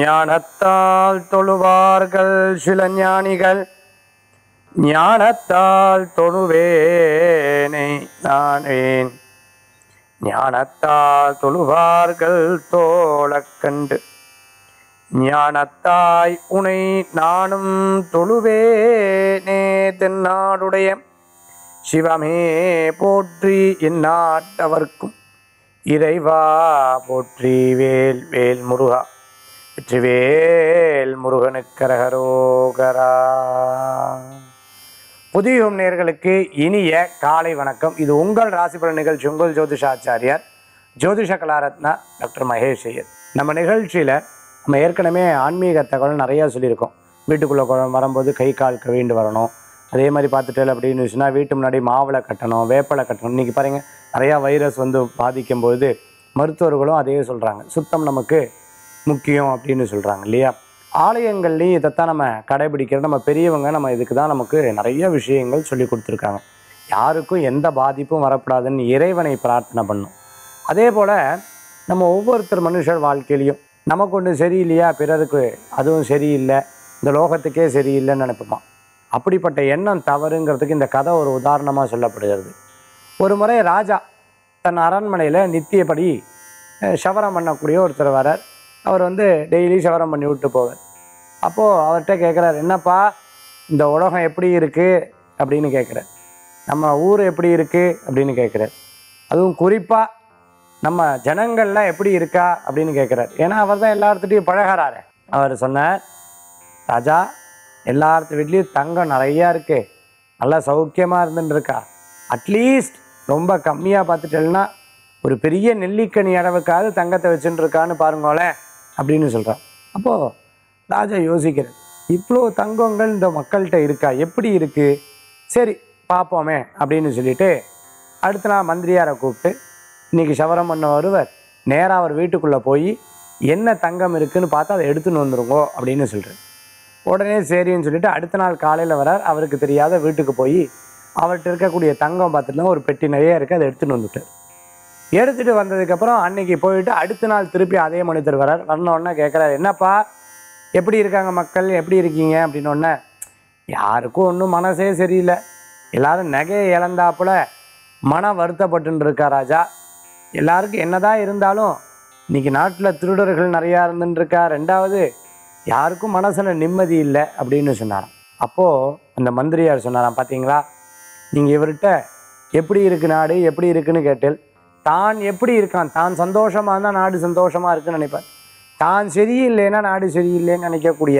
ஞானத்தால் தொழுவார்கள் சில ஞானிகள் ஞானத்தால் தொழுவேனை நானேன் ஞானத்தால் தொழுவார்கள் தோழக் கண்டு ஞானத்தாய் உனை நானும் தொழுவேனே தென்னாடுடைய சிவமே போற்றி இந்நாட்டவர்க்கும் இறைவா போற்றி வேல் வேல் முருகா வெற்றிவேல் முருகனுக்கரகரோகரா புதியும் நேர்களுக்கு இனிய காலை வணக்கம் இது உங்கள் ராசிபலன் நிகழ்ச்சி உங்கள் ஜோதிஷாச்சாரியார் ஜோதிஷ கலாரத்னா டாக்டர் மகேஷ் ஐயர் நம்ம நிகழ்ச்சியில் நம்ம ஏற்கனவே ஆன்மீக தகவல் நிறையா சொல்லியிருக்கோம் வீட்டுக்குள்ளே வரும்போது கை கால் கவிண்டு வரணும் அதே மாதிரி பார்த்துட்டு அப்படின்னு சொன்னால் வீட்டு முன்னாடி மாவளை கட்டணும் வேப்பலை கட்டணும் இன்றைக்கி பாருங்க நிறையா வைரஸ் வந்து பாதிக்கும் பொழுது மருத்துவர்களும் அதே சொல்கிறாங்க சுத்தம் நமக்கு முக்கியம் அப்படின்னு சொல்கிறாங்க இல்லையா ஆலயங்கள்லேயும் இதைத்தான் நம்ம கடைபிடிக்கிறது நம்ம பெரியவங்க நம்ம இதுக்கு தான் நமக்கு நிறைய விஷயங்கள் சொல்லி கொடுத்துருக்காங்க யாருக்கும் எந்த பாதிப்பும் வரக்கூடாதுன்னு இறைவனை பிரார்த்தனை பண்ணும் அதே போல் நம்ம ஒவ்வொருத்தர் மனுஷர் வாழ்க்கையிலையும் நமக்கு ஒன்று சரியில்லையா பிறருக்கு அதுவும் சரியில்லை இந்த லோகத்துக்கே சரியில்லைன்னு நினைப்போமா அப்படிப்பட்ட எண்ணம் தவறுங்கிறதுக்கு இந்த கதை ஒரு உதாரணமாக சொல்லப்படுகிறது ஒரு முறை ராஜா தன் அரண்மனையில் நித்தியப்படி அஹ், சவரம் பண்ணக்கூடிய ஒருத்தர் வரார் அவர் வந்து டெய்லி சவரம் பண்ணி விட்டு போவார் அப்போது அவர்கிட்ட கேட்குறாரு என்னப்பா இந்த உலகம் எப்படி இருக்குது அப்படின்னு கேட்குறார் நம்ம ஊர் எப்படி இருக்குது அப்படின்னு கேட்குறார் அதுவும் குறிப்பாக நம்ம ஜனங்கள்லாம் எப்படி இருக்கா அப்படின்னு கேட்குறாரு ஏன்னா அவர் தான் எல்லாத்துட்டையும் பழகிறாரு அவர் சொன்னார் ராஜா எல்லார்த்து வீட்லேயும் தங்கம் நிறையா இருக்கு நல்லா சௌக்கியமாக இருந்துட்டு இருக்கா அட்லீஸ்ட் ரொம்ப கம்மியாக பார்த்துட்டேன்னா ஒரு பெரிய நெல்லிக்கனி அளவுக்காவது தங்கத்தை வச்சுட்டு இருக்கான்னு பாருங்களேன் அப்படின்னு சொல்கிறான் அப்போது ராஜா யோசிக்கிறார் இவ்வளோ தங்கங்கள் இந்த மக்கள்கிட்ட இருக்கா எப்படி இருக்குது சரி பார்ப்போமே அப்படின்னு சொல்லிட்டு அடுத்த நாள் மந்திரியாரை கூப்பிட்டு இன்னைக்கு சவரம் பண்ண வருவர் நேராக அவர் வீட்டுக்குள்ளே போய் என்ன தங்கம் இருக்குன்னு பார்த்து அதை எடுத்துன்னு வந்துருங்கோ அப்படின்னு சொல்கிறார் உடனே சரின்னு சொல்லிட்டு அடுத்த நாள் காலையில் வரார் அவருக்கு தெரியாத வீட்டுக்கு போய் அவர்கிட்ட இருக்கக்கூடிய தங்கம் பார்த்துட்டுனா ஒரு பெட்டி நிறைய இருக்குது அதை எடுத்துன்னு வந்துட்டார் எடுத்துகிட்டு வந்ததுக்கப்புறம் அன்னைக்கு போயிட்டு அடுத்த நாள் திருப்பி அதே மனிதர் வரார் வந்த உடனே கேட்குறாரு என்னப்பா எப்படி இருக்காங்க மக்கள் எப்படி இருக்கீங்க அப்படின்னு உடனே யாருக்கும் ஒன்றும் மனசே சரியில்லை எல்லாரும் நகையை இழந்தாப்புல மன வருத்தப்பட்டுன்னு இருக்கா ராஜா எல்லாருக்கும் என்னதான் இருந்தாலும் இன்னைக்கு நாட்டில் திருடர்கள் நிறையா இருந்துன்னு இருக்கா ரெண்டாவது யாருக்கும் மனசில் நிம்மதி இல்லை அப்படின்னு சொன்னாராம் அப்போது அந்த மந்திரியார் சொன்னாராம் பார்த்தீங்களா நீங்கள் இவர்கிட்ட எப்படி இருக்கு நாடு எப்படி இருக்குன்னு கேட்டேன் தான் எப்படி இருக்கான் தான் சந்தோஷமாக இருந்தால் நாடு சந்தோஷமாக இருக்குன்னு நினைப்பார் தான் சரியில்லைன்னா நாடு சரியில்லைன்னு நினைக்கக்கூடிய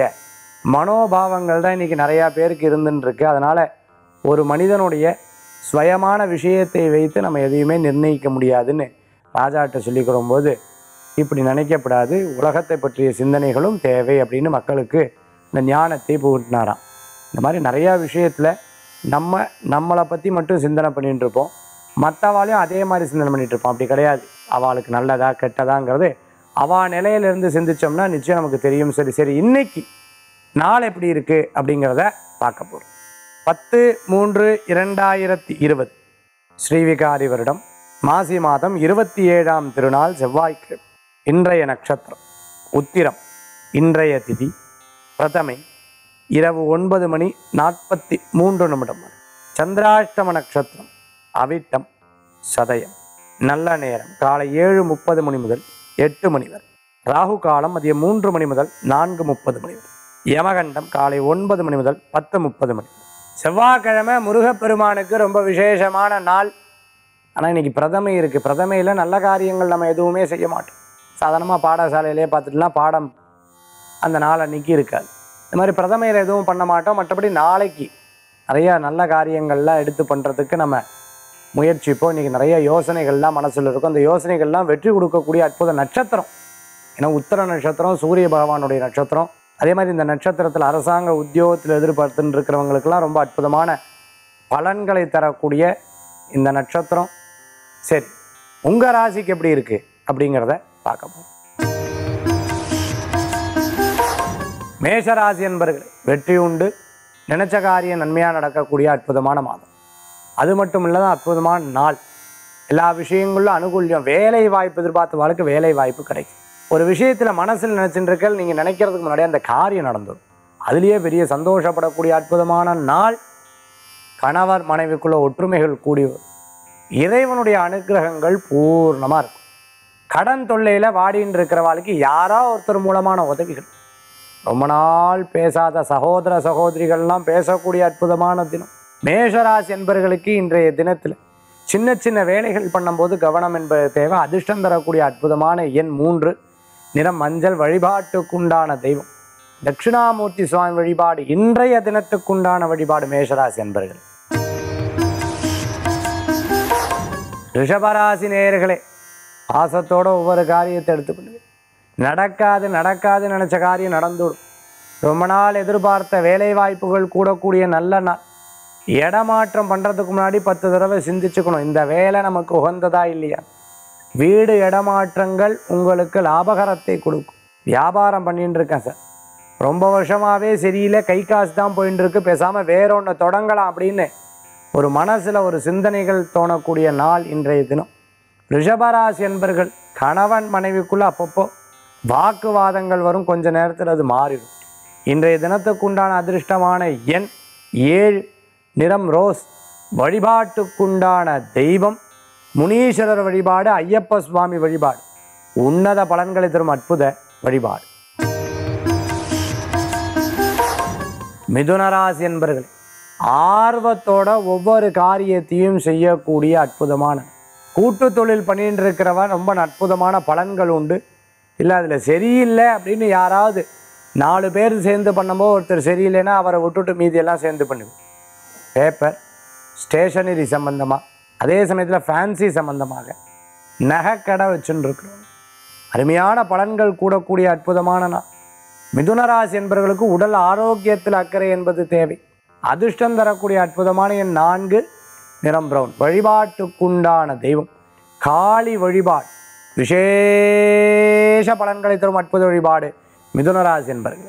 மனோபாவங்கள் தான் இன்றைக்கி நிறையா பேருக்கு இருந்துன்னு இருக்கு அதனால் ஒரு மனிதனுடைய சுயமான விஷயத்தை வைத்து நம்ம எதையுமே நிர்ணயிக்க முடியாதுன்னு ராஜாட்ட சொல்லிக்கிறோம் போது இப்படி நினைக்கப்படாது உலகத்தை பற்றிய சிந்தனைகளும் தேவை அப்படின்னு மக்களுக்கு இந்த ஞானத்தை புகட்டினாராம் இந்த மாதிரி நிறையா விஷயத்தில் நம்ம நம்மளை பற்றி மட்டும் சிந்தனை பண்ணிட்டு இருப்போம் மற்றவாளையும் அதே மாதிரி சிந்தனை பண்ணிட்டு இருப்போம் அப்படி கிடையாது அவளுக்கு நல்லதா கெட்டதாங்கிறது அவள் நிலையிலிருந்து சிந்திச்சோம்னா நிச்சயம் நமக்கு தெரியும் சரி சரி இன்னைக்கு நாள் எப்படி இருக்குது அப்படிங்கிறத பார்க்க போகிறோம் பத்து மூன்று இரண்டாயிரத்தி இருபது ஸ்ரீவிகாரி வருடம் மாசி மாதம் இருபத்தி ஏழாம் திருநாள் செவ்வாய்க்கிழமை இன்றைய நட்சத்திரம் உத்திரம் இன்றைய திதி பிரதமை இரவு ஒன்பது மணி நாற்பத்தி மூன்று நிமிடம் வரை சந்திராஷ்டம நட்சத்திரம் அவிட்டம் சதயம் நல்ல நேரம் காலை ஏழு முப்பது மணி முதல் எட்டு மணி வரை ராகு காலம் மதியம் மூன்று மணி முதல் நான்கு முப்பது மணி வரை யமகண்டம் காலை ஒன்பது மணி முதல் பத்து முப்பது மணி வரை. செவ்வாய்க்கிழமை முருகப்பெருமானுக்கு ரொம்ப விசேஷமான நாள் ஆனால் இன்னைக்கு பிரதமை இருக்குது பிரதமையில் நல்ல காரியங்கள் நம்ம எதுவுமே செய்ய மாட்டோம் சாதாரணமாக பாடசாலையிலே பார்த்துட்டுலாம் பாடம் அந்த நாள் அன்னைக்கு இருக்காது இந்த மாதிரி பிரதமையில் எதுவும் பண்ண மாட்டோம் மற்றபடி நாளைக்கு நிறையா நல்ல காரியங்கள்லாம் எடுத்து பண்ணுறதுக்கு நம்ம முயற்சிப்போம் இன்றைக்கி நிறைய யோசனைகள்லாம் மனசில் இருக்கும் அந்த யோசனைகள்லாம் வெற்றி கொடுக்கக்கூடிய அற்புத நட்சத்திரம் ஏன்னா உத்தர நட்சத்திரம் சூரிய பகவானுடைய நட்சத்திரம் அதே மாதிரி இந்த நட்சத்திரத்தில் அரசாங்க உத்தியோகத்தில் எதிர்பார்த்துன்னு இருக்கிறவங்களுக்கெல்லாம் ரொம்ப அற்புதமான பலன்களை தரக்கூடிய இந்த நட்சத்திரம் சரி உங்கள் ராசிக்கு எப்படி இருக்குது அப்படிங்கிறத பார்க்க போகிறோம் மேஷராசி என்பர்களே வெற்றி உண்டு நினைச்ச காரியம் நன்மையாக நடக்கக்கூடிய அற்புதமான மாதம் அது மட்டும் இல்லாத அற்புதமான நாள் எல்லா விஷயங்களிலும் அனுகூல்யம் வேலை வாய்ப்பு எதிர்பார்த்த வாழ்க்கை வேலை வாய்ப்பு கிடைக்கும் ஒரு விஷயத்தில் மனசில் நினச்சிட்டு இருக்க நீங்கள் நினைக்கிறதுக்கு முன்னாடி அந்த காரியம் நடந்துடும் அதுலேயே பெரிய சந்தோஷப்படக்கூடிய அற்புதமான நாள் கணவர் மனைவிக்குள்ள ஒற்றுமைகள் கூடி வரும் இறைவனுடைய அனுக்கிரகங்கள் பூர்ணமாக இருக்கும் கடன் தொல்லையில் வாடின்னு இருக்கிறவாளுக்கு யாரோ ஒருத்தர் மூலமான உதவிகள் ரொம்ப நாள் பேசாத சகோதர சகோதரிகள்லாம் பேசக்கூடிய அற்புதமான தினம் மேஷராசி என்பவர்களுக்கு இன்றைய தினத்தில் சின்ன சின்ன வேலைகள் பண்ணும்போது கவனம் என்பது தேவை அதிர்ஷ்டம் தரக்கூடிய அற்புதமான எண் மூன்று நிறம் மஞ்சள் வழிபாட்டுக்குண்டான தெய்வம் தட்சிணாமூர்த்தி சுவாமி வழிபாடு இன்றைய தினத்துக்குண்டான வழிபாடு மேஷராசி என்பர்கள் ரிஷபராசி நேயர்களே ஆசத்தோட ஒவ்வொரு காரியத்தை எடுத்து பண்ணுவேன் நடக்காது நடக்காது நினச்ச காரியம் நடந்துடும் ரொம்ப நாள் எதிர்பார்த்த வேலை வாய்ப்புகள் கூடக்கூடிய நல்ல நாள் இடமாற்றம் பண்ணுறதுக்கு முன்னாடி பத்து தடவை சிந்திச்சுக்கணும் இந்த வேலை நமக்கு உகந்ததா இல்லையா வீடு இடமாற்றங்கள் உங்களுக்கு லாபகரத்தை கொடுக்கும் வியாபாரம் பண்ணிட்டு இருக்கேன் சார் ரொம்ப வருஷமாகவே சரியில்லை கை காசு தான் போயின்னு இருக்கு பேசாமல் வேற ஒன்று தொடங்கலாம் அப்படின்னு ஒரு மனசில் ஒரு சிந்தனைகள் தோணக்கூடிய நாள் இன்றைய தினம் ரிஷபராசி என்பர்கள் கணவன் மனைவிக்குள்ள அப்பப்போ வாக்குவாதங்கள் வரும் கொஞ்ச நேரத்தில் அது மாறிடும் இன்றைய தினத்துக்குண்டான அதிர்ஷ்டமான எண் ஏழு நிறம் ரோஸ் வழிபாட்டுக்குண்டான தெய்வம் முனீஸ்வரர் வழிபாடு ஐயப்ப சுவாமி வழிபாடு உன்னத பலன்களை தரும் அற்புத வழிபாடு மிதுனராசி என்பர்கள் ஆர்வத்தோட ஒவ்வொரு காரியத்தையும் செய்யக்கூடிய அற்புதமான கூட்டு தொழில் பண்ணிட்டு இருக்கிறவன் ரொம்ப அற்புதமான பலன்கள் உண்டு இல்லை அதில் சரியில்லை அப்படின்னு யாராவது நாலு பேர் சேர்ந்து பண்ணும்போது ஒருத்தர் சரியில்லைன்னா அவரை விட்டுட்டு மீதியெல்லாம் சேர்ந்து பண்ணுவேன் பேப்பர் ஸ்டேஷனரி சம்பந்தமாக அதே சமயத்தில் ஃபேன்சி சம்பந்தமாக நகைக்கடை வச்சுன்னு இருக்கிறோம் அருமையான பலன்கள் கூடக்கூடிய அற்புதமான நாள் மிதுனராசி என்பவர்களுக்கு உடல் ஆரோக்கியத்தில் அக்கறை என்பது தேவை அதிர்ஷ்டம் தரக்கூடிய அற்புதமான என் நான்கு நிறம் பிரவுன் வழிபாட்டுக்குண்டான தெய்வம் காளி வழிபாடு விசேஷ பலன்களை தரும் அற்புத வழிபாடு மிதுனராசி என்பவர்களே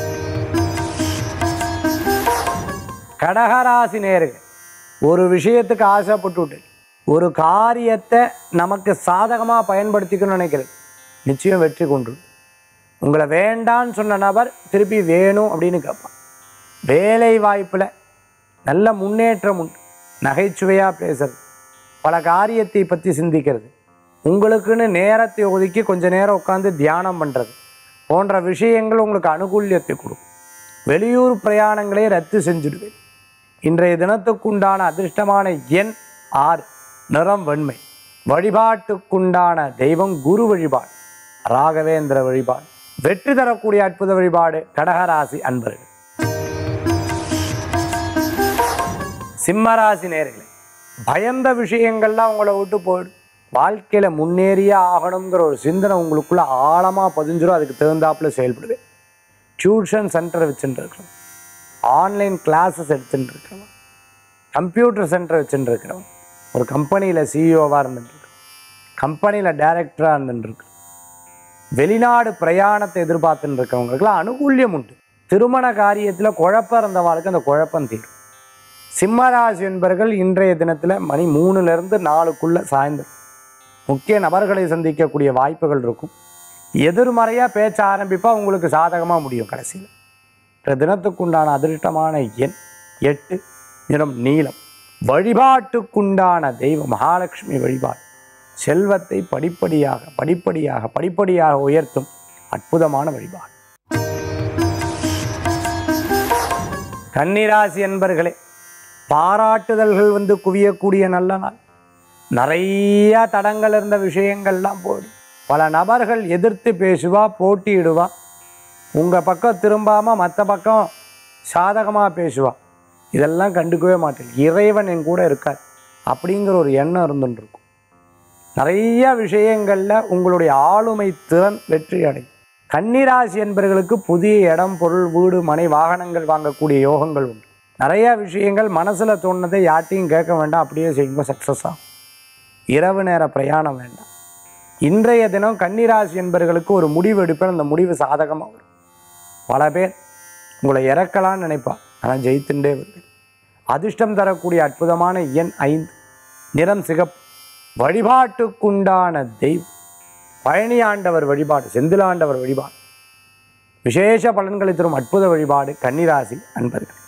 கடகராசி நேர்கள் ஒரு விஷயத்துக்கு ஆசைப்பட்டுவிட்டு ஒரு காரியத்தை நமக்கு சாதகமாக பயன்படுத்திக்கணும்னு நினைக்கிறது நிச்சயம் வெற்றி கொண்டு உங்களை வேண்டான்னு சொன்ன நபர் திருப்பி வேணும் அப்படின்னு கேட்பான் வேலை வாய்ப்பில் நல்ல முன்னேற்றம் உண்டு நகைச்சுவையாக பேசுறது பல காரியத்தை பற்றி சிந்திக்கிறது உங்களுக்குன்னு நேரத்தை ஒதுக்கி கொஞ்ச நேரம் உட்காந்து தியானம் பண்ணுறது போன்ற விஷயங்கள் உங்களுக்கு அனுகூல்யத்தை கொடுக்கும் வெளியூர் பிரயாணங்களை ரத்து செஞ்சுடுவேன் இன்றைய தினத்துக்குண்டான அதிர்ஷ்டமான எண் ஆறு நிறம் வெண்மை வழிபாட்டுக்குண்டான தெய்வம் குரு வழிபாடு ராகவேந்திர வழிபாடு வெற்றி தரக்கூடிய அற்புத வழிபாடு கடகராசி அன்பர்கள் சிம்மராசி நேர்களே பயந்த விஷயங்கள்லாம் உங்களை விட்டு போயிடும் வாழ்க்கையில் முன்னேறியே ஆகணுங்கிற ஒரு சிந்தனை உங்களுக்குள்ள ஆழமாக பதிஞ்சிரும் அதுக்கு தகுந்தாப்புல செயல்படுவேன் டியூஷன் சென்டர் வச்சுட்டு இருக்கிறோம் ஆன்லைன் கிளாஸஸ் எடுத்துட்டு இருக்கிறோம் கம்ப்யூட்டர் சென்டர் வச்சுட்டு இருக்கிறோம் ஒரு கம்பெனியில் சிஇஓவாக இருந்துட்டுருக்கோம் கம்பெனியில் டைரக்டராக இருந்துட்டுருக்கோம் வெளிநாடு பிரயாணத்தை எதிர்பார்த்துட்டு இருக்கவங்களுக்குலாம் அனுகூல்யம் உண்டு திருமண காரியத்தில் குழப்பம் இருந்தவாளுக்கு அந்த குழப்பம் தீரும் சிம்மராசி என்பர்கள் இன்றைய தினத்தில் மணி மூணுலேருந்து நாலுக்குள்ளே சாய்ந்தரும் முக்கிய நபர்களை சந்திக்கக்கூடிய வாய்ப்புகள் இருக்கும் எதிர்மறையாக பேச்ச ஆரம்பிப்பா உங்களுக்கு சாதகமாக முடியும் கடைசியில் இன்றைய தினத்துக்குண்டான அதிர்ஷ்டமான எண் எட்டு நிறம் நீலம் வழிபாட்டுக்குண்டான தெய்வம் மகாலட்சுமி வழிபாடு செல்வத்தை படிப்படியாக படிப்படியாக படிப்படியாக உயர்த்தும் அற்புதமான வழிபாடு கன்னிராசி என்பர்களே பாராட்டுதல்கள் வந்து குவியக்கூடிய நல்ல நாள் நிறைய தடங்கள் இருந்த விஷயங்கள்லாம் போயிடும் பல நபர்கள் எதிர்த்து பேசுவா போட்டியிடுவா உங்கள் பக்கம் திரும்பாமல் மற்ற பக்கம் சாதகமாக பேசுவா இதெல்லாம் கண்டுக்கவே மாட்டேன் இறைவன் என் கூட இருக்கார் அப்படிங்கிற ஒரு எண்ணம் இருந்துட்டு இருக்கும் நிறைய விஷயங்களில் உங்களுடைய ஆளுமை திறன் வெற்றி அடையும் கன்னிராசி என்பவர்களுக்கு புதிய இடம் பொருள் வீடு மனை வாகனங்கள் வாங்கக்கூடிய யோகங்கள் உண்டு நிறைய விஷயங்கள் மனசில் தோணுனதை யார்ட்டையும் கேட்க வேண்டாம் அப்படியே செய்யுங்க சக்ஸஸ் ஆகும் இரவு நேர பிரயாணம் வேண்டாம் இன்றைய தினம் கன்னிராசி என்பவர்களுக்கு ஒரு முடிவு எடுப்பேன் அந்த முடிவு சாதகமாக வரும் பல பேர் உங்களை இறக்கலாம்னு நினைப்பா ஆனால் ஜெயித்துண்டே வருது அதிர்ஷ்டம் தரக்கூடிய அற்புதமான எண் ஐந்து நிறம் சிகப்பு வழிபாட்டுக்குண்டான தெய்வம் பழனி ஆண்டவர் வழிபாடு செந்திலாண்டவர் வழிபாடு விசேஷ பலன்களை தரும் அற்புத வழிபாடு கன்னிராசி அன்பர்கள்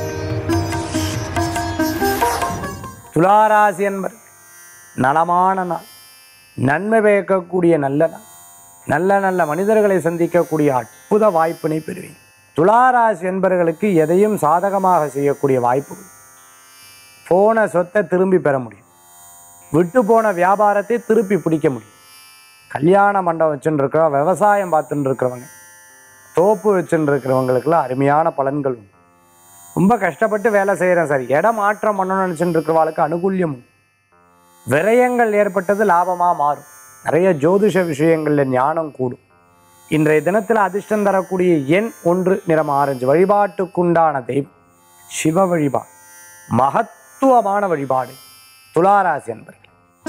துளாராசி அன்பர்கள் நலமான நாள் நன்மை பயக்கக்கூடிய நல்ல நாள் நல்ல நல்ல மனிதர்களை சந்திக்கக்கூடிய அற்புத வாய்ப்பினை பெறுவீங்க துளாராசி என்பவர்களுக்கு எதையும் சாதகமாக செய்யக்கூடிய வாய்ப்புகள் போன சொத்தை திரும்பி பெற முடியும் விட்டு போன வியாபாரத்தை திருப்பி பிடிக்க முடியும் கல்யாண மண்டபம் வச்சுன்னு இருக்கிறவங்க விவசாயம் பார்த்துட்டு இருக்கிறவங்க தோப்பு வச்சுட்டு இருக்கிறவங்களுக்குலாம் அருமையான பலன்கள் உண்டு ரொம்ப கஷ்டப்பட்டு வேலை செய்கிறேன் சார் இடம் மாற்றம் பண்ணணும்னு நினச்சிட்டு இருக்கிறவாளுக்கு அனுகூல்யம் உண்டு விரயங்கள் ஏற்பட்டது லாபமாக மாறும் நிறைய ஜோதிஷ விஷயங்களில் ஞானம் கூடும் இன்றைய தினத்தில் அதிர்ஷ்டம் தரக்கூடிய எண் ஒன்று நிறம் ஆரஞ்சு வழிபாட்டுக்குண்டான தெய்வம் சிவ வழிபாடு மகத்துவமான வழிபாடு துளாராசி என்பர்கள்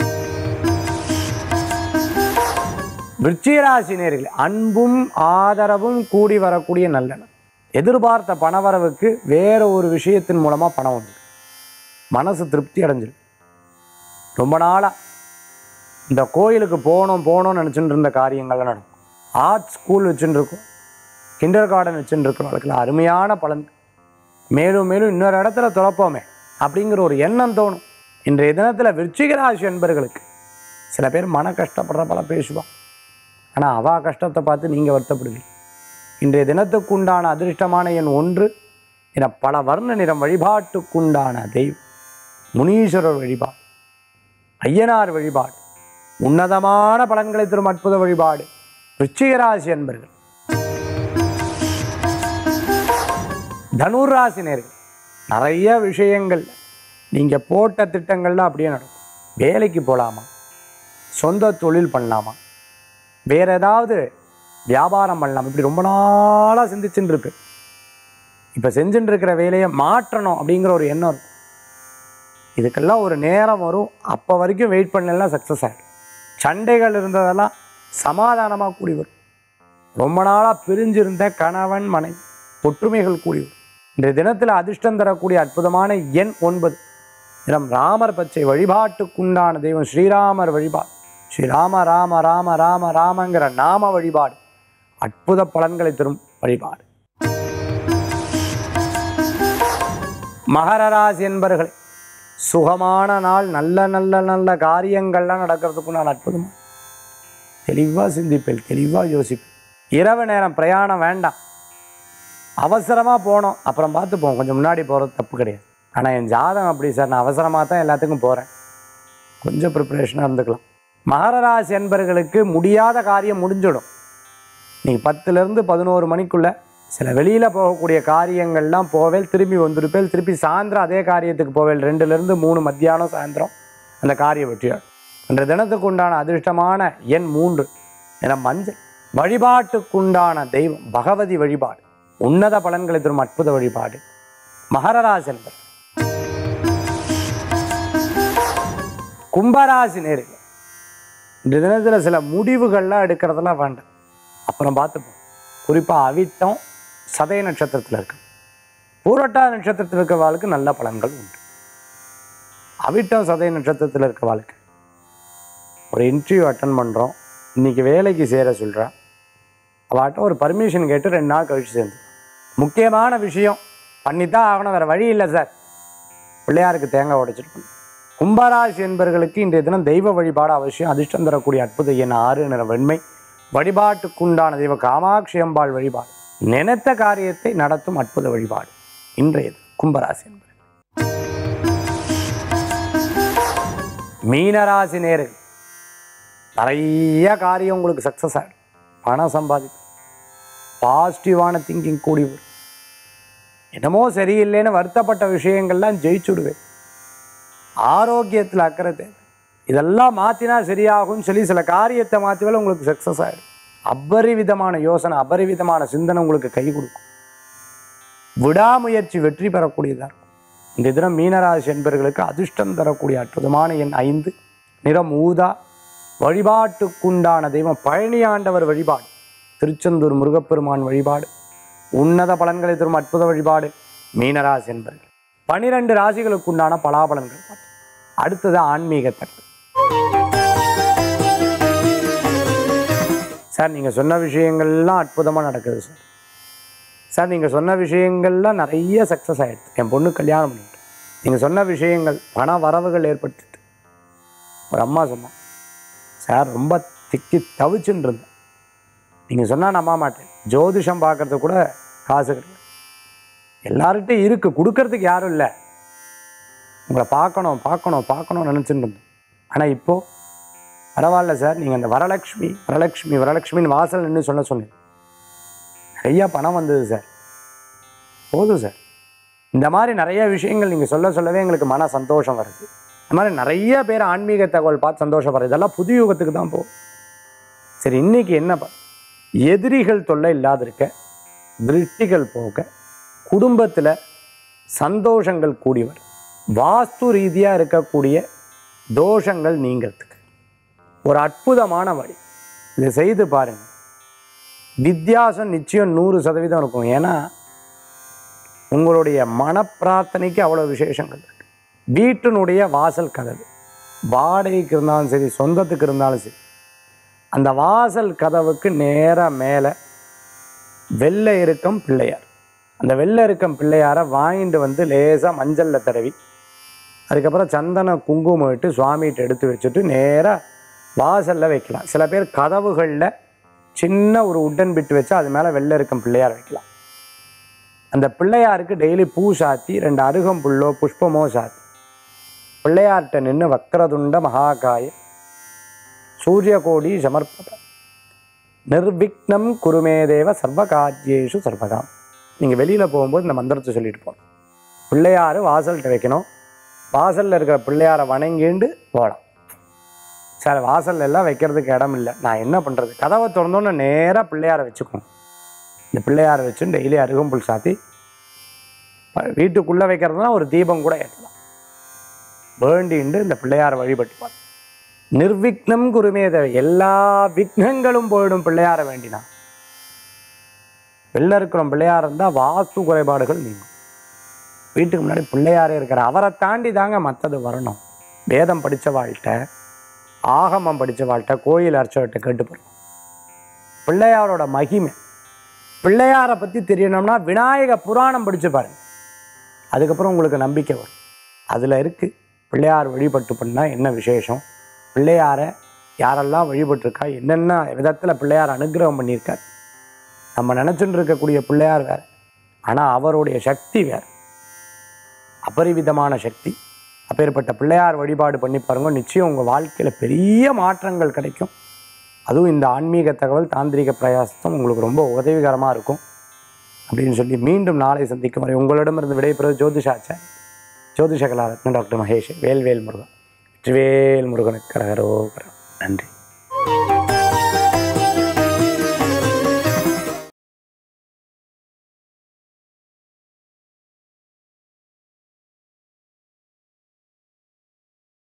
விருச்சிகராசி நேர்கள் அன்பும் ஆதரவும் கூடி வரக்கூடிய நல்ல நாள் எதிர்பார்த்த பணவரவுக்கு வேற ஒரு விஷயத்தின் மூலமாக பணம் வந்து மனசு திருப்தி அடைஞ்சிருக்கு ரொம்ப நாளாக இந்த கோயிலுக்கு போகணும் போகணும்னு நினச்சிட்டு இருந்த காரியங்கள்லாம் நடக்கும் ஆர்ட் ஸ்கூல் வச்சுட்டு இருக்கோம் கிண்டர் கார்டன் வச்சுட்டு இருக்கிறவங்களுக்குலாம் அருமையான பலன் மேலும் மேலும் இன்னொரு இடத்துல துறப்போமே அப்படிங்கிற ஒரு எண்ணம் தோணும் இன்றைய தினத்தில் விருச்சிக ராசி என்பர்களுக்கு சில பேர் மன கஷ்டப்படுற பல பேசுவான் ஆனால் அவா கஷ்டத்தை பார்த்து நீங்கள் வருத்தப்படுவீங்க இன்றைய தினத்துக்குண்டான அதிர்ஷ்டமான எண் ஒன்று என பல வர்ண நிறம் வழிபாட்டுக்குண்டான தெய்வம் முனீஸ்வரர் வழிபாடு ஐயனார் வழிபாடு உன்னதமான பலன்களை தரும் அற்புத வழிபாடு விருச்சிகராசி என்பர்கள் தனுராசி நேர்கள் நிறைய விஷயங்கள் நீங்கள் போட்ட திட்டங்கள்லாம் அப்படியே நடக்கும் வேலைக்கு போகலாமா சொந்த தொழில் பண்ணலாமா வேற ஏதாவது வியாபாரம் பண்ணலாம் இப்படி ரொம்ப நாளாக சிந்திச்சுட்டு இருக்கு இப்போ செஞ்சுட்டு இருக்கிற வேலையை மாற்றணும் அப்படிங்கிற ஒரு எண்ணம் இருக்கும் இதுக்கெல்லாம் ஒரு நேரம் வரும் அப்போ வரைக்கும் வெயிட் பண்ணலாம் சக்ஸஸ் ஆகிடும் சண்டைகள் இருந்ததெல்லாம் சமாதானமாக கூடி வரும் ரொம்ப நாளாக பிரிஞ்சிருந்த கணவன் மனைவி ஒற்றுமைகள் கூடி வரும் இன்றைய தினத்தில் அதிர்ஷ்டம் தரக்கூடிய அற்புதமான எண் ஒன்பது நிறம் ராமர் பச்சை வழிபாட்டுக்குண்டான தெய்வம் ஸ்ரீராமர் வழிபாடு ஸ்ரீராம ராம ராம ராம ராமங்கிற நாம வழிபாடு அற்புத பலன்களை தரும் வழிபாடு மகர ராசி என்பர்களே சுகமான நாள் நல்ல நல்ல நல்ல காரியங்கள்லாம் நடக்கிறதுக்குண்டான அற்புதமாக தெளிவாக சிந்திப்பேன் தெளிவாக யோசிப்பேன் இரவு நேரம் பிரயாணம் வேண்டாம் அவசரமாக போனோம் அப்புறம் பார்த்துப்போம் கொஞ்சம் முன்னாடி போகிறது தப்பு கிடையாது ஆனால் என் ஜாதகம் அப்படி சார் நான் அவசரமாக தான் எல்லாத்துக்கும் போகிறேன் கொஞ்சம் ப்ரிப்பரேஷனாக இருந்துக்கலாம் மகர ராசி என்பர்களுக்கு முடியாத காரியம் முடிஞ்சிடும் நீங்கள் பத்துலேருந்து பதினோரு மணிக்குள்ளே சில வெளியில் போகக்கூடிய காரியங்கள்லாம் போவேல் திரும்பி வந்துருப்பேல் திருப்பி சாயந்தரம் அதே காரியத்துக்கு போவேல் ரெண்டுலேருந்து மூணு மத்தியானம் சாயந்தரம் அந்த காரியம் வெற்றியாடும் இன்ற தினத்துக்கு உண்டான அதிர்ஷ்டமான எண் மூன்று என மஞ்சள் வழிபாட்டுக்குண்டான தெய்வம் பகவதி வழிபாடு உன்னத பலன்களை தரும் அற்புத வழிபாடு மகரராசி என்பர் கும்பராசி நேர்கள் இந்த தினத்தில் சில முடிவுகள்லாம் எடுக்கிறதெல்லாம் வேண்டாம் அப்புறம் பார்த்துப்போம் குறிப்பாக அவிட்டம் சதய நட்சத்திரத்தில் இருக்கு பூரட்டா நட்சத்திரத்தில் இருக்கிறவாளுக்கு நல்ல பலன்கள் உண்டு அவிட்டம் சதய நட்சத்திரத்தில் இருக்கிறவாளுக்கு ஒரு இன்டர்வியூ அட்டன் பண்ணுறோம் இன்றைக்கி வேலைக்கு சேர சொல்கிறா அவட்ட ஒரு பர்மிஷன் கேட்டு ரெண்டு நாள் கழிச்சு சேர்ந்து முக்கியமான விஷயம் பண்ணித்தான் ஆகணும் வேறு வழி இல்லை சார் பிள்ளையாருக்கு தேங்காய் உடைச்சிட்டு பண்ணு. கும்பராசி என்பவர்களுக்கு இன்றைய தினம் தெய்வ வழிபாடு அவசியம் அதிர்ஷ்டம் தரக்கூடிய அற்புத எண் ஆறு நிற வெண்மை வழிபாட்டுக்குண்டான தெய்வ காமாட்சி அம்பாள் வழிபாடு நினைத்த காரியத்தை நடத்தும் அற்புத வழிபாடு இன்றைய தினம் கும்பராசி என்பது மீனராசி நேர்கள் நிறைய காரியம் உங்களுக்கு சக்ஸஸ் ஆகிடும் பணம் சம்பாதிக்கும் பாசிட்டிவான திங்கிங் கூடி வரும் என்னமோ சரியில்லைன்னு வருத்தப்பட்ட விஷயங்கள்லாம் ஜெயிச்சுடுவேன் ஆரோக்கியத்தில் அக்கறை தேவை இதெல்லாம் மாற்றினா சரியாகும்னு சொல்லி சில காரியத்தை மாற்றினாலும் உங்களுக்கு சக்ஸஸ் ஆகிடும் அபரிவிதமான யோசனை அபரிவிதமான சிந்தனை உங்களுக்கு கை கொடுக்கும் விடாமுயற்சி வெற்றி பெறக்கூடியதாக இருக்கும் இந்த தினம் மீனராசி என்பவர்களுக்கு அதிர்ஷ்டம் தரக்கூடிய அற்புதமான எண் ஐந்து நிறம் ஊதா வழிபாட்டுக்குண்டான தெய்வம் பழனி ஆண்டவர் வழிபாடு திருச்செந்தூர் முருகப்பெருமான் வழிபாடு உன்னத பலன்களை தரும் அற்புத வழிபாடு மீனராசி என்பர்கள் பனிரெண்டு ராசிகளுக்குண்டான பலாபலன்கள் பார்த்தோம். அடுத்தது ஆன்மீக தட்டு சார் நீங்கள் சொன்ன விஷயங்கள்லாம் அற்புதமாக நடக்குது சார் சார் நீங்கள் சொன்ன விஷயங்கள்லாம் நிறைய சக்ஸஸ் ஆகிடுது என் பொண்ணு கல்யாணம் பண்ணிட்டு நீங்கள் சொன்ன விஷயங்கள் பண வரவுகள் ஏற்பட்டுட்டு ஒரு அம்மா சொன்னான் சார் ரொம்ப திக்கி தவிச்சுன்னு இருந்தேன் நீங்கள் சொன்னால் நம்ப மாட்டேன் ஜோதிஷம் பார்க்கறது கூட காசு கிடையாது எல்லார்கிட்டையும் இருக்குது கொடுக்கறதுக்கு யாரும் இல்லை உங்களை பார்க்கணும் பார்க்கணும் பார்க்கணும்னு நினச்சிட்டு இருந்தோம் ஆனால் இப்போது பரவாயில்ல சார் நீங்கள் அந்த வரலக்ஷ்மி வரலக்ஷ்மி வரலக்ஷ்மின்னு வாசல் நின்று சொல்ல சொன்னீங்க நிறையா பணம் வந்தது சார் போதும் சார் இந்த மாதிரி நிறைய விஷயங்கள் நீங்கள் சொல்ல சொல்லவே எங்களுக்கு மன சந்தோஷம் வருது இந்த மாதிரி நிறைய பேர் ஆன்மீக தகவல் பார்த்து சந்தோஷம் வருது இதெல்லாம் புது யுகத்துக்கு தான் போகும் சரி இன்னைக்கு என்ன ப- எதிரிகள் தொல்லை இல்லாத இருக்க திருஷ்டிகள் போக குடும்பத்தில் சந்தோஷங்கள் கூடி வரும் வாஸ்து ரீதியாக இருக்கக்கூடிய தோஷங்கள் நீங்கிறதுக்கு ஒரு அற்புதமான வழி இதை செய்து பாருங்க வித்தியாசம் நிச்சயம் நூறு சதவீதம் இருக்கும் ஏன்னா உங்களுடைய மனப்பிரார்த்தனைக்கு அவ்வளோ விசேஷங்கள் இருக்கு வீட்டினுடைய வாசல் கதவு வாடகைக்கு இருந்தாலும் சரி சொந்தத்துக்கு இருந்தாலும் சரி அந்த வாசல் கதவுக்கு நேராக மேலே வெள்ளை இருக்கும் பிள்ளையார் அந்த வெள்ளை இருக்கும் பிள்ளையாரை வாங்கிட்டு வந்து லேசாக மஞ்சளில் தடவி அதுக்கப்புறம் சந்தன குங்குமம் இட்டு சுவாமிகிட்ட எடுத்து வச்சுட்டு நேராக வாசலில் வைக்கலாம் சில பேர் கதவுகளில் சின்ன ஒரு உட்டன் பிட்டு வச்சு அது மேலே வெள்ளை இருக்கும் பிள்ளையார் வைக்கலாம் அந்த பிள்ளையாருக்கு டெய்லி பூ சாத்தி ரெண்டு அருகம்புல்லோ புஷ்பமோ சாத்தி பிள்ளையார்கிட்ட நின்று வக்கரதுண்ட மகாகாய சூரியகோடி சமர்ப்பத நிர்விக்னம் குருமேதேவ சர்வகாரியேஷு சர்வகாம் நீங்கள் வெளியில் போகும்போது இந்த மந்திரத்தை சொல்லிட்டு போகணும் பிள்ளையார் வாசல்கிட்ட வைக்கணும் வாசலில் இருக்கிற பிள்ளையாரை வணங்கிண்டு போகலாம் சார் வாசல்ல எல்லாம் வைக்கிறதுக்கு இடம் இல்லை நான் என்ன பண்ணுறது கதவை திறந்தோன்னே நேராக பிள்ளையாரை வச்சுக்கணும் இந்த பிள்ளையாரை வச்சு டெய்லி அருகம்புல் சாத்தி ப- வீட்டுக்குள்ளே வைக்கிறதுனா ஒரு தீபம் கூட ஏற்றலாம் வேண்டிண்டு இந்த பிள்ளையாரை வழிபட்டுப்பார் நிர்விக்னம் குருமே தேவை எல்லா விக்னங்களும் போயிடும் பிள்ளையாரை வேண்டினா வெளில இருக்கிற பிள்ளையார் இருந்தால் வாஸ்து குறைபாடுகள் நீங்கும் வீட்டுக்கு முன்னாடி பிள்ளையாரே இருக்கிற அவரை தாண்டி தாங்க மற்றது வரணும் வேதம் படித்த வாழ்கிட்ட ஆகமம் படித்த வாழ்கிட்ட கோயில் அர்ச்சகர்கிட்ட கேட்டு போகிறோம் பிள்ளையாரோட மகிமை பிள்ளையாரை பற்றி தெரியணும்னா விநாயக புராணம் படித்து பாருங்க அதுக்கப்புறம் உங்களுக்கு நம்பிக்கை வரும் அதில் இருக்குது பிள்ளையார் வழிபட்டு பண்ணால் என்ன விசேஷம் பிள்ளையாரை யாரெல்லாம் வழிபட்டிருக்கா என்னென்ன விதத்தில் பிள்ளையார் அனுகிரகம் பண்ணியிருக்கார் நம்ம நினச்சிட்டு இருக்கக்கூடிய பிள்ளையார் வேறு ஆனால் அவருடைய சக்தி வேறு அபரிவிதமான சக்தி அப்பேற்பட்ட பிள்ளையார் வழிபாடு பண்ணி பாருங்க நிச்சயம் உங்கள் வாழ்க்கையில் பெரிய மாற்றங்கள் கிடைக்கும் அதுவும் இந்த ஆன்மீக தகவல் தாந்திரிக பிரயாசம் உங்களுக்கு ரொம்ப உதவிகரமாக இருக்கும் அப்படின்னு சொல்லி மீண்டும் நாளை சந்திக்கும் வரை உங்களிடமிருந்து விடைபெறுவது ஜோதிஷாச்சாரி ஜோதிஷ கலாரத்ன டாக்டர் மகேஷ் வேல்வேல் முருகன் வெற்றிவேல் முருகனுக்கு கரகரோகரம் நன்றி